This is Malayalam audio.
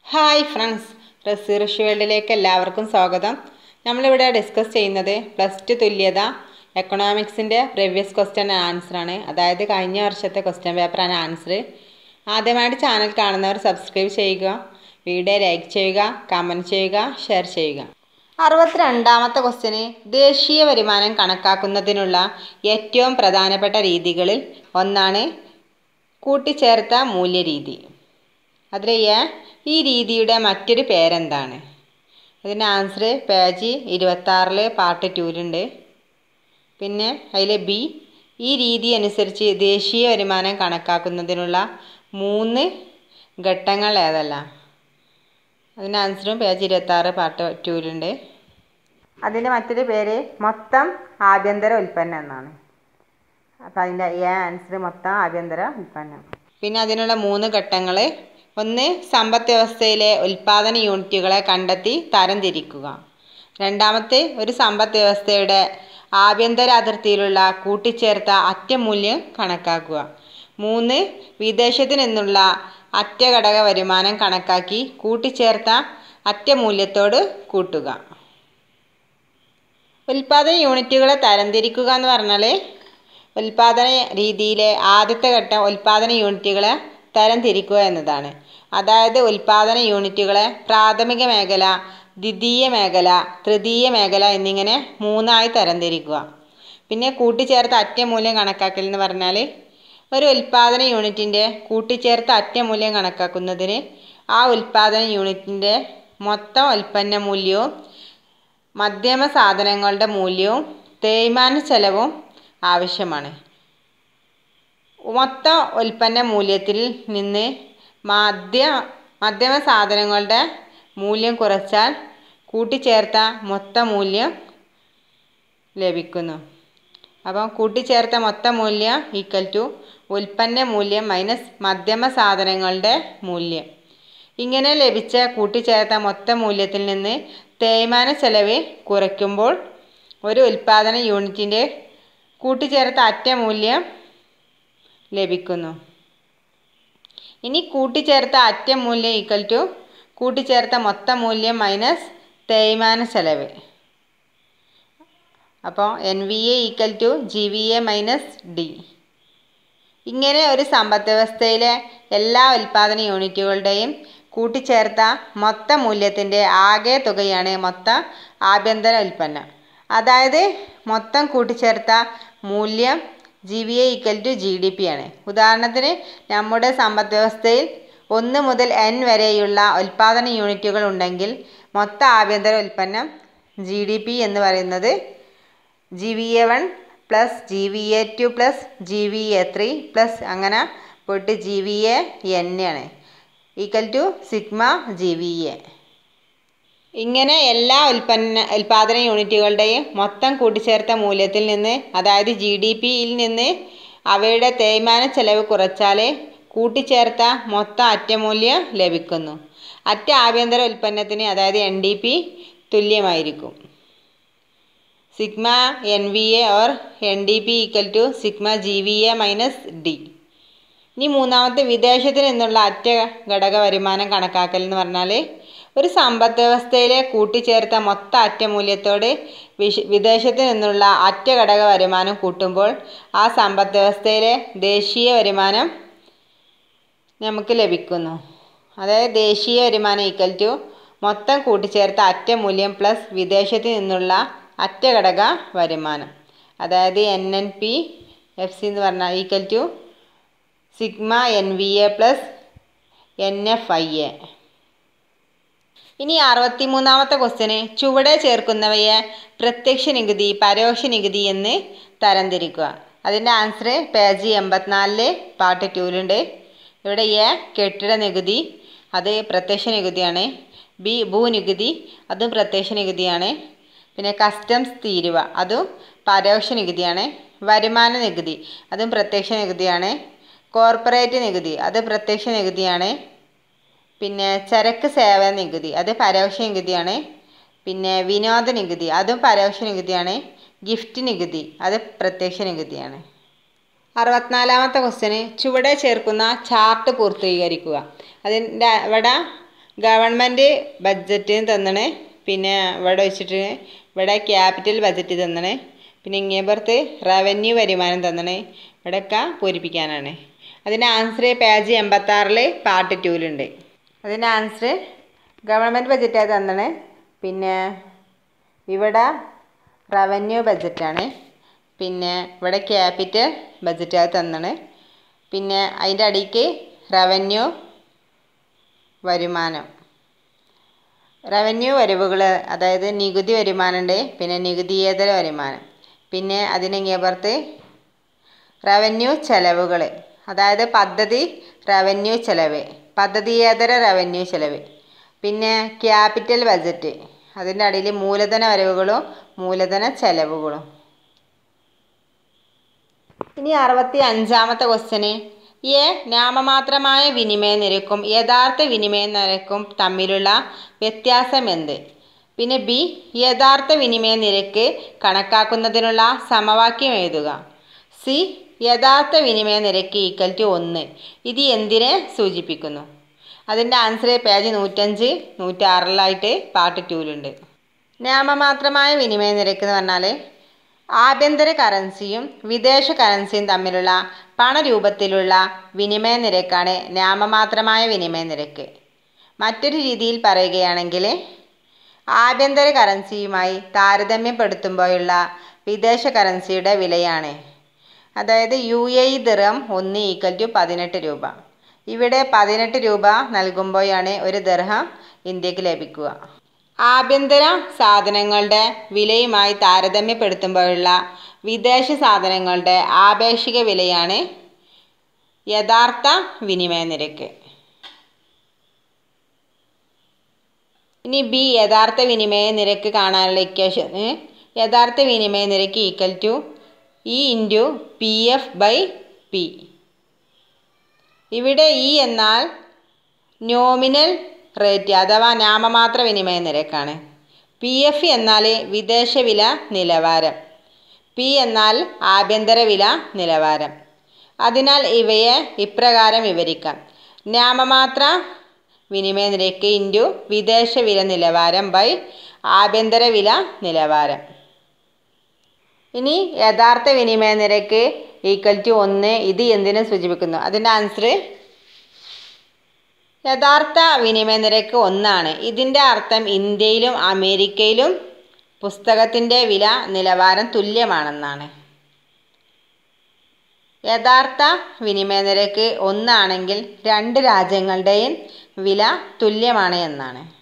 ഹായ് ഫ്രണ്ട്സ് റസി ഋഷി വേൾഡിലേക്ക് എല്ലാവർക്കും സ്വാഗതം നമ്മളിവിടെ ഡിസ്കസ് ചെയ്യുന്നത് പ്ലസ് ടു തുല്യത എക്കണോമിക്സിൻ്റെ പ്രീവിയസ് ക്വസ്റ്റ്യൻ ആൻസറാണ് അതായത് കഴിഞ്ഞ വർഷത്തെ ക്വസ്റ്റ്യൻ പേപ്പറാണ് ആൻസർ ആദ്യമായിട്ട് ചാനൽ കാണുന്നവർ സബ്സ്ക്രൈബ് ചെയ്യുക വീഡിയോ ലൈക്ക് ചെയ്യുക കമൻറ്റ് ചെയ്യുക ഷെയർ ചെയ്യുക അറുപത്തിരണ്ടാമത്തെ ക്വസ്റ്റ്യന് ദേശീയ വരുമാനം കണക്കാക്കുന്നതിനുള്ള ഏറ്റവും പ്രധാനപ്പെട്ട രീതികളിൽ ഒന്നാണ് കൂട്ടിച്ചേർത്ത മൂല്യരീതി അതിൽ എ ഈ രീതിയുടെ മറ്റൊരു പേരെന്താണ് അതിൻ്റെ ആൻസർ പേജ് ഇരുപത്താറിൽ പാർട്ട് ടൂലുണ്ട് പിന്നെ അതിൽ ബി ഈ രീതി അനുസരിച്ച് ദേശീയ വരുമാനം കണക്കാക്കുന്നതിനുള്ള മൂന്ന് ഘട്ടങ്ങൾ ഏതല്ല അതിൻ്റെ ആൻസറും പേജ് ഇരുപത്താറ് പാർട്ട് ടൂലുണ്ട് അതിൻ്റെ മറ്റൊരു പേര് മൊത്തം ആഭ്യന്തര ഉൽപ്പന്നം എന്നാണ് അപ്പോൾ അതിൻ്റെ എ ആൻസർ മൊത്തം ആഭ്യന്തര ഉൽപ്പന്നം പിന്നെ അതിനുള്ള മൂന്ന് ഘട്ടങ്ങൾ ഒന്ന് സമ്പദ് വ്യവസ്ഥയിലെ ഉൽപ്പാദന യൂണിറ്റുകളെ കണ്ടെത്തി തരംതിരിക്കുക രണ്ടാമത്തെ ഒരു സമ്പദ് വ്യവസ്ഥയുടെ ആഭ്യന്തര അതിർത്തിയിലുള്ള കൂട്ടിച്ചേർത്ത അറ്റമൂല്യം കണക്കാക്കുക മൂന്ന് വിദേശത്തു നിന്നുള്ള അറ്റഘടക വരുമാനം കണക്കാക്കി കൂട്ടിച്ചേർത്ത അറ്റമൂല്യത്തോട് കൂട്ടുക ഉൽപാദന യൂണിറ്റുകളെ തരംതിരിക്കുക എന്ന് പറഞ്ഞാൽ ഉൽപാദന രീതിയിലെ ആദ്യത്തെ ഘട്ടം ഉൽപാദന യൂണിറ്റുകളെ തരംതിരിക്കുക എന്നതാണ് അതായത് ഉൽപാദന യൂണിറ്റുകളെ പ്രാഥമിക മേഖല ദ്വിതീയ മേഖല തൃതീയ മേഖല എന്നിങ്ങനെ മൂന്നായി തരംതിരിക്കുക പിന്നെ കൂട്ടിച്ചേർത്ത അറ്റമൂല്യം കണക്കാക്കൽ എന്ന് പറഞ്ഞാൽ ഒരു ഉൽപാദന യൂണിറ്റിൻ്റെ കൂട്ടിച്ചേർത്ത അറ്റമൂല്യം കണക്കാക്കുന്നതിന് ആ ഉൽപാദന യൂണിറ്റിൻ്റെ മൊത്തം ഉൽപ്പന്ന മൂല്യവും മധ്യമ സാധനങ്ങളുടെ മൂല്യവും തേയ്മാന ചെലവും ആവശ്യമാണ് മൊത്തം ഉൽപ്പന്ന മൂല്യത്തിൽ നിന്ന് മധ്യ മധ്യമ സാധനങ്ങളുടെ മൂല്യം കുറച്ചാൽ കൂട്ടിച്ചേർത്ത മൊത്ത മൂല്യം ലഭിക്കുന്നു അപ്പം കൂട്ടിച്ചേർത്ത മൊത്ത മൂല്യം ഈക്വൽ ടു ഉൽപ്പന്ന മൂല്യം മൈനസ് മധ്യമ സാധനങ്ങളുടെ മൂല്യം ഇങ്ങനെ ലഭിച്ച കൂട്ടിച്ചേർത്ത മൊത്ത മൂല്യത്തിൽ നിന്ന് തേയ്മാന ചെലവ് കുറയ്ക്കുമ്പോൾ ഒരു ഉൽപ്പാദന യൂണിറ്റിൻ്റെ കൂട്ടിച്ചേർത്ത അറ്റ മൂല്യം ലഭിക്കുന്നു ഇനി കൂട്ടിച്ചേർത്ത അറ്റ മൂല്യം ഈക്വൽ ടു കൂട്ടിച്ചേർത്ത മൊത്ത മൂല്യം മൈനസ് തേയ്മാന ചെലവ് അപ്പോൾ N V A equal to G V A minus D ഇങ്ങനെ ഒരു സമ്പദ് വ്യവസ്ഥയിലെ എല്ലാ ഉൽപ്പാദന യൂണിറ്റുകളുടെയും കൂട്ടിച്ചേർത്ത മൊത്ത മൂല്യത്തിൻ്റെ ആകെ തുകയാണ് മൊത്ത ആഭ്യന്തര ഉൽപ്പന്നം അതായത് മൊത്തം കൂട്ടിച്ചേർത്ത മൂല്യം G V A equal to G D P ആണ് ഉദാഹരണത്തിന് നമ്മുടെ സമ്പദ് വ്യവസ്ഥയിൽ ഒന്ന് മുതൽ എൻ വരെയുള്ള ഉൽപ്പാദന യൂണിറ്റുകൾ ഉണ്ടെങ്കിൽ മൊത്ത ആഭ്യന്തര ഉൽപ്പന്നം ജി ഡി പി എന്ന് പറയുന്നത് G V A one plus G V A two plus G V A three plus അങ്ങനെ പോയിട്ട് ജി വി എ എൻ ആണ് equal to sigma G V A ഇങ്ങനെ എല്ലാ ഉൽപ്പന്ന ഉൽപാദന യൂണിറ്റുകളുടെയും മൊത്തം കൂട്ടിച്ചേർത്ത മൂല്യത്തിൽ നിന്ന് അതായത് ജി ഡി പിയിൽ നിന്ന് അവയുടെ തേയ്മാന ചെലവ് കുറച്ചാൽ കൂട്ടിച്ചേർത്ത മൊത്തം അറ്റമൂല്യം ലഭിക്കുന്നു അറ്റ ആഭ്യന്തര ഉൽപ്പന്നത്തിന് അതായത് എൻ ഡി പി തുല്യമായിരിക്കും sigma N V A or N D P equal to sigma G V A minus D ഇനി മൂന്നാമത്തെ വിദേശത്ത് നിന്നുള്ള അറ്റ ഘടക വരുമാനം കണക്കാക്കൽ എന്ന് പറഞ്ഞാൽ ഒരു സമ്പദ് വ്യവസ്ഥയിലെ കൂട്ടിച്ചേർത്ത മൊത്ത അറ്റ മൂല്യത്തോട് വിശ വിദേശത്ത് നിന്നുള്ള അറ്റ ഘടക വരുമാനം കൂട്ടുമ്പോൾ ആ സമ്പദ് വ്യവസ്ഥയിലെ ദേശീയ വരുമാനം നമുക്ക് ലഭിക്കുന്നു അതായത് ദേശീയ വരുമാനം ഈക്വൽ ടു മൊത്തം കൂട്ടിച്ചേർത്ത അറ്റ മൂല്യം പ്ലസ് വിദേശത്ത് നിന്നുള്ള അറ്റ ഘടക വരുമാനം അതായത് N N P F C എന്ന് പറഞ്ഞാൽ equal to sigma N V A plus N F I A ഇനി അറുപത്തി മൂന്നാമത്തെ ക്വസ്റ്റ്യന് ചുവടെ ചേർക്കുന്നവയെ പ്രത്യക്ഷ നികുതി പരോക്ഷ നികുതി എന്ന് തരംതിരിക്കുക അതിൻ്റെ ആൻസർ പേജ് എൺപത്തിനാലില് പാർട്ട് ടൂലുണ്ട് ഇവിടെ എ കെട്ടിട നികുതി അത് പ്രത്യക്ഷ നികുതിയാണ് ബി ഭൂനികുതി അതും പ്രത്യക്ഷ നികുതിയാണ് പിന്നെ കസ്റ്റംസ് തീരുവ അതും പരോക്ഷ നികുതിയാണ് വരുമാന നികുതി അതും പ്രത്യക്ഷ നികുതിയാണ് കോർപ്പറേറ്റ് നികുതി അത് പ്രത്യക്ഷ നികുതിയാണ് പിന്നെ ചരക്ക് സേവന നികുതി അത് പരോക്ഷ നികുതിയാണ് പിന്നെ വിനോദ നികുതി അതും പരോക്ഷ നികുതിയാണ് ഗിഫ്റ്റ് നികുതി അത് പ്രത്യക്ഷ നികുതിയാണ് അറുപത്തിനാലാമത്തെ ക്വസ്റ്റ്യന് ചുവടെ ചേർക്കുന്ന ചാർട്ട് പൂർത്തീകരിക്കുക അതിൻ്റെ ഇവിടെ ഗവൺമെൻറ് ബഡ്ജറ്റ് തന്നണ് പിന്നെ ഇവിടെ വെച്ചിട്ട് ഇവിടെ ക്യാപിറ്റൽ ബഡ്ജറ്റ് തന്നണ് പിന്നെ ഇങ്ങേപ്പുറത്ത് റവന്യൂ വരുമാനം തന്നണ് ഇവിടെയൊക്കെ പൂരിപ്പിക്കാനാണ് അതിൻ്റെ ആൻസർ പേജ് എൺപത്താറിൽ പാർട്ട് ടൂവിലുണ്ട് അതിൻ്റെ ആൻസർ ഗവൺമെൻറ് ബഡ്ജറ്റാണ് തന്നണ് പിന്നെ ഇവിടെ റവന്യൂ ബഡ്ജറ്റാണ് പിന്നെ ഇവിടെ ക്യാപിറ്റൽ ബഡ്ജറ്റാണ് തന്നണ് പിന്നെ അതിൻ്റെ അടിക്ക് റവന്യൂ വരുമാനം റവന്യൂ വരവുകൾ അതായത് നികുതി വരുമാനമുണ്ട് പിന്നെ നികുതിയേതര വരുമാനം പിന്നെ അതിനിങ്ങേപ്പുറത്ത് റവന്യൂ ചെലവുകൾ അതായത് പദ്ധതി റവന്യൂ ചെലവ് പദ്ധതിയേതര റവന്യൂ ചെലവ് പിന്നെ ക്യാപിറ്റൽ ബജറ്റ് അതിൻ്റെ അടിയിൽ മൂലധന വരവുകളും മൂലധന ചെലവുകളും ഇനി അറുപത്തി അഞ്ചാമത്തെ ക്വസ്റ്റ്യന് എ നാമമാത്രമായ വിനിമയ നിരക്കും യഥാർത്ഥ വിനിമയ നിരക്കും തമ്മിലുള്ള വ്യത്യാസം എന്ത് പിന്നെ ബി യഥാർത്ഥ വിനിമയ നിരക്ക് കണക്കാക്കുന്നതിനുള്ള സമവാക്യം എഴുതുക സി യഥാർത്ഥ വിനിമയ നിരക്ക് ഈക്വൽ ടു ഒന്ന് ഇത് എന്തിനെ സൂചിപ്പിക്കുന്നു അതിൻ്റെ ആൻസർ പേജ് നൂറ്റഞ്ച് നൂറ്റാറിലായിട്ട് പാർട്ട് ടൂവിലുണ്ട് നാമമാത്രമായ വിനിമയ നിരക്ക് എന്ന് പറഞ്ഞാൽ ആഭ്യന്തര കറൻസിയും വിദേശ കറൻസിയും തമ്മിലുള്ള പണരൂപത്തിലുള്ള വിനിമയ നിരക്കാണ് നാമമാത്രമായ വിനിമയ നിരക്ക് മറ്റൊരു രീതിയിൽ പറയുകയാണെങ്കിൽ ആഭ്യന്തര കറൻസിയുമായി താരതമ്യപ്പെടുത്തുമ്പോഴുള്ള വിദേശ കറൻസിയുടെ വിലയാണ് അതായത് യു എ ഇ ദിറം ഒന്ന് ഈക്വൽ ടു പതിനെട്ട് രൂപ ഇവിടെ പതിനെട്ട് രൂപ നൽകുമ്പോഴാണ് ഒരു ദിർഹം ഇന്ത്യക്ക് ലഭിക്കുക ആഭ്യന്തര സാധനങ്ങളുടെ വിലയുമായി താരതമ്യപ്പെടുത്തുമ്പോഴുള്ള വിദേശ സാധനങ്ങളുടെ ആപേക്ഷിക വിലയാണ് യഥാർത്ഥ വിനിമയ നിരക്ക് ഇനി ബി യഥാർത്ഥ വിനിമയ നിരക്ക് കാണാനുള്ള ഇക്വേഷന് യഥാർത്ഥ വിനിമയ നിരക്ക് equal to E into P F by P ഇവിടെ ഇ എന്നാൽ നോമിനൽ റേറ്റ് അഥവാ നാമമാത്ര വിനിമയ നിരക്കാണ് പി എഫ് എന്നാൽ വിദേശ വില നിലവാരം പി എന്നാൽ ആഭ്യന്തര വില നിലവാരം അതിനാൽ ഇവയെ ഇപ്രകാരം വിവരിക്കാം നാമമാത്ര വിനിമയ നിരക്ക് ഇൻറ്റു വിദേശ വില നിലവാരം ബൈ ആഭ്യന്തര വില നിലവാരം ഇനി യഥാർത്ഥ വിനിമയ നിരക്ക് ഈക്വൽ ടു ഒന്ന് ഇത് എന്തിനെ സൂചിപ്പിക്കുന്നു അതിൻ്റെ ആൻസർ യഥാർത്ഥ വിനിമയ നിരക്ക് ഒന്നാണ് ഇതിൻ്റെ അർത്ഥം ഇന്ത്യയിലും അമേരിക്കയിലും പുസ്തകത്തിൻ്റെ വില നിലവാരം തുല്യമാണെന്നാണ് യഥാർത്ഥ വിനിമയ നിരക്ക് ഒന്നാണെങ്കിൽ രണ്ട് രാജ്യങ്ങളുടെയും വില തുല്യമാണ് എന്നാണ്